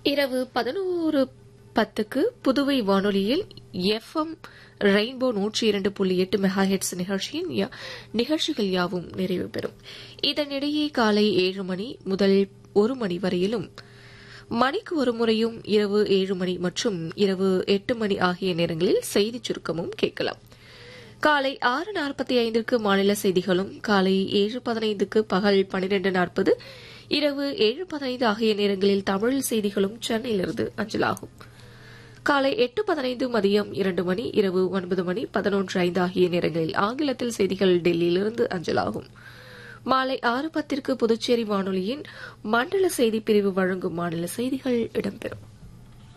இரவு பதினோரு பத்துக்கு புதுவை வானொலியில் எஃப்எம் ரெயின்போ நூற்றி இரண்டு புள்ளி எட்டு மெகா ஹெட்ஸ் நிகழ்ச்சியின் யா- நிகழ்ச்சிகள் யாவும் நிறைவு பெறும் இதனிடையே காலை ஏழு மணி முதல் ஒரு மணி வரையிலும் மணிக்கு ஒரு முறையும் இரவு ஏழு மணி மற்றும் இரவு எட்டு மணி ஆகிய நேரங்களில் செய்திச் சுருக்கமும் கேட்கலாம் காலை ஆறு நாற்பத்தி ஐந்திற்கு மாநில செய்திகளும் காலை ஏழு பதினைந்துக்கு பகல் பனிரெண்டு நாற்பது இரவு ஏழு பதினைந்து ஆகிய நேரங்களில் தமிழ் செய்திகளும் சென்னையிலிருந்து அஞ்சலாகும் காலை எட்டு பதினைந்து மதியம் இரண்டு மணி இரவு ஒன்பது மணி பதினொன்று ஐந்து ஆகிய நேரங்களில் ஆங்கிலத்தில் செய்திகள் டெல்லியிலிருந்து அஞ்சலாகும் மாலை ஆறு பத்திற்கு புதுச்சேரி வானொலியின் மண்டல செய்தி பிரிவு வழங்கும் மாநில செய்திகள் இடம்பெறும்